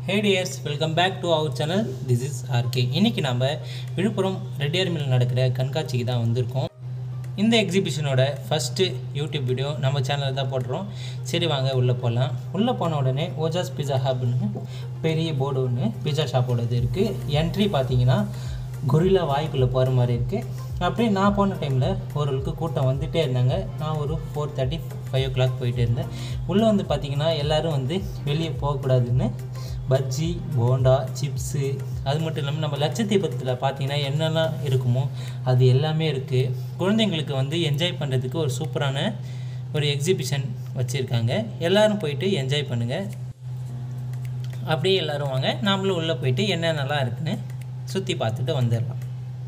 hey dears welcome back to our channel this is RK இன்றைக்கி நம்ம Villupuram Reddiar mill நடக்கிற கண்காட்சிக்கு தான் வந்திருக்கோம் இந்த எக்ஸிபிஷனோட ஃபஸ்ட்டு யூடியூப் வீடியோ நம்ம சேனலில் தான் போடுறோம் சரி வாங்க உள்ளே போகலாம் உள்ளே போன உடனே ஓஜாஸ் பிஸா ஹப்னு பெரிய போர்டு ஒன்று பிஸா ஷாப்போடது இருக்குது என்ட்ரி பார்த்தீங்கன்னா கொரில்லா வாய்க்குள்ளே போகிற மாதிரி இருக்குது அப்படியே நான் போன டைமில் ஓரளவுக்கு கூட்டம் வந்துகிட்டே இருந்தாங்க நான் ஒரு four thirty five o'clock போயிட்டு இருந்தேன் உள்ளே வந்து பார்த்திங்கன்னா எல்லோரும் வந்து வெளியே போகக்கூடாதுன்னு பஜ்ஜி போண்டா சிப்ஸு அது மட்டும் இல்லாமல் நம்ம லட்சத்தீபத்தில் பார்த்தீங்கன்னா என்னெல்லாம் இருக்குமோ அது எல்லாமே இருக்குது குழந்தைங்களுக்கு வந்து என்ஜாய் பண்ணுறதுக்கு ஒரு சூப்பரான ஒரு எக்ஸிபிஷன் வச்சுருக்காங்க எல்லோரும் போயிட்டு என்ஜாய் பண்ணுங்கள் அப்படியே எல்லோரும் வாங்க நாமளும் உள்ளே போயிட்டு என்னென்னலாம் இருக்குன்னு சுற்றி பார்த்துட்டு வந்துடலாம்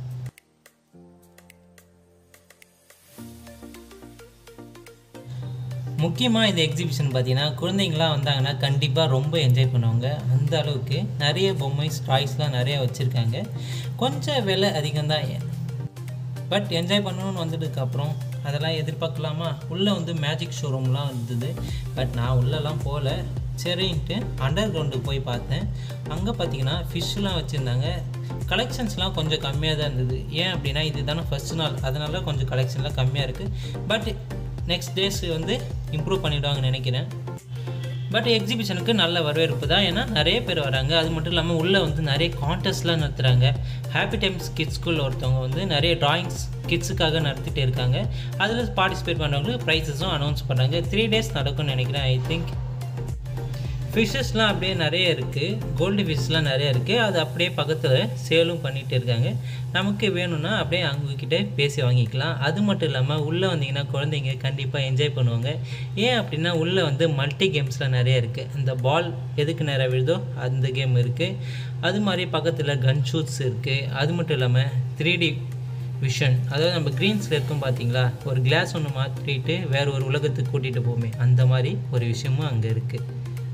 முக்கியமாக இந்த எக்ஸிபிஷன் பார்த்தீங்கன்னா குழந்தைங்களாம் வந்தாங்கன்னா கண்டிப்பாக ரொம்ப என்ஜாய் பண்ணுவாங்க அந்த அளவுக்கு நிறைய பொம்மை டாய்ஸ்லாம் நிறைய வச்சுருக்காங்க கொஞ்சம் விலை அதிகம்தான் பட் என்ஜாய் பண்ணணும்னு வந்ததுக்கப்புறம் அதெல்லாம் எதிர்பார்க்கலாமா உள்ளே வந்து மேஜிக் ஷோரூம்லாம் இருந்தது பட் நான் உள்ளெல்லாம் போகல சரின்ட்டு அண்டர் கிரவுண்டு போய் பார்த்தேன் அங்கே பார்த்தீங்கன்னா ஃபிஷ்லாம் வச்சுருந்தாங்க கலெக்ஷன்ஸ்லாம் கொஞ்சம் கம்மியாக தான் இருந்தது ஏன் அப்படின்னா இது தானே ஃபஸ்ட் நாள் அதனால கொஞ்சம் கலெக்ஷன்லாம் கம்மியாக இருக்குது பட் நெக்ஸ்ட் டேஸ் வந்து இம்ப்ரூவ் பண்ணிவிடுவாங்கன்னு நினைக்கிறேன் பட் எக்ஸிபிஷனுக்கு நல்ல வரவேற்பு தான் ஏன்னா நிறைய பேர் வராங்க அது மட்டும் இல்லாமல் உள்ளே வந்து நிறைய கான்டெஸ்ட்லாம் நடத்துகிறாங்க ஹாப்பி டைம்ஸ் கிட்ஸ் ஸ்கூல் ஒருத்தவங்க வந்து நிறைய ட்ராயிங்ஸ் கிட்ஸுக்காக நடத்திட்டு இருக்காங்க அதில் பார்ட்டிசிபேட் பண்ணுறவங்களுக்கு ப்ரைஸஸும் அனௌன்ஸ் பண்ணுறாங்க த்ரீ டேஸ் நடக்கும்னு நினைக்கிறேன் ஐ திங்க் ஃபிஷ்ஷஸ்லாம் அப்படியே நிறைய இருக்குது கோல்டு ஃபிஷ்லாம் நிறைய இருக்குது அது அப்படியே பக்கத்தில் சேலும் பண்ணிகிட்டு இருக்காங்க நமக்கு வேணும்னா அப்படியே அவங்கக்கிட்ட பேசி வாங்கிக்கலாம் அது மட்டும் இல்லாமல் உள்ளே வந்தீங்கன்னா குழந்தைங்க கண்டிப்பாக என்ஜாய் பண்ணுவாங்க ஏன் அப்படின்னா உள்ளே வந்து மல்டி கேம்ஸ்லாம் நிறைய இருக்குது இந்த பால் எதுக்கு நிறைய விழுதோ அந்த கேம் இருக்குது அது மாதிரி பக்கத்தில் கன் ஷூட்ஸ் இருக்குது அது மட்டும் இல்லாமல் த்ரீ டி விஷன் அதாவது நம்ம க்ரீன்ஸில் இருக்கும் பார்த்தீங்களா ஒரு கிளாஸ் ஒன்று மாற்றிட்டு வேறு ஒரு உலகத்துக்கு கூட்டிகிட்டு போமே அந்த மாதிரி ஒரு விஷயமும் அங்கே இருக்குது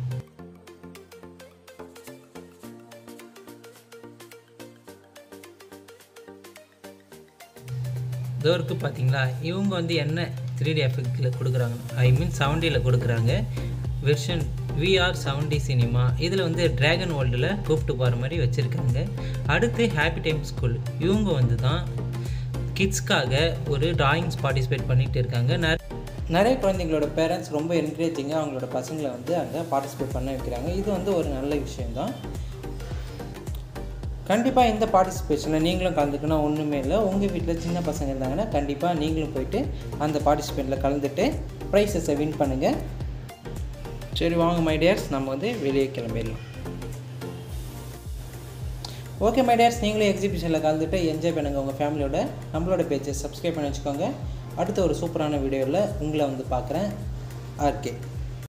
இதோ இருக்குது பார்த்தீங்களா இவங்க வந்து என்ன த்ரீ டி எஃபெக்டில் கொடுக்குறாங்க ஐ மீன் செவன்டியில் கொடுக்குறாங்க வெர்ஷன் விஆர் செவன்டி சினிமா இதில் வந்து ட்ராகன் வேர்ல்டில் கூப்பிட்டு போகிற மாதிரி வச்சுருக்காங்க அடுத்து ஹாப்பி டைம் ஸ்கூல் இவங்க வந்து தான் கிட்ஸ்க்காக ஒரு ட்ராயிங்ஸ் பார்ட்டிசிபேட் பண்ணிகிட்டு இருக்காங்க நிறைய குழந்தைங்களோட பேரண்ட்ஸ் ரொம்ப என்கரேஜிங்காக அவங்களோட பசங்களை வந்து அங்கே பார்ட்டிசிபேட் பண்ண வைக்கிறாங்க இது வந்து ஒரு நல்ல விஷயம்தான் கண்டிப்பாக இந்த பார்ட்டிசிபேஷனில் நீங்களும் கலந்துக்கணும் ஒன்றுமே இல்லை உங்கள் வீட்டில் சின்ன பசங்க இருந்தாங்கன்னா கண்டிப்பாக நீங்களும் போயிட்டு அந்த பார்ட்டிசிபேட்டில் கலந்துட்டு ப்ரைஸஸை வின் பண்ணுங்கள் சரி வாங்க மை டியர்ஸ் நம்ம வந்து வெளியே கிளம்பிடலாம் ஓகே மை டியர்ஸ் நீங்களும் எக்ஸிபிஷனில் கலந்துட்டு என்ஜாய் பண்ணுங்கள் உங்கள் ஃபேமிலியோட நம்மளோட பேஜை சப்ஸ்கிரைப் பண்ணி வச்சுக்கோங்க அடுத்த ஒரு சூப்பரான வீடியோவில் உங்களை வந்து பார்க்குறேன் ஆர்கே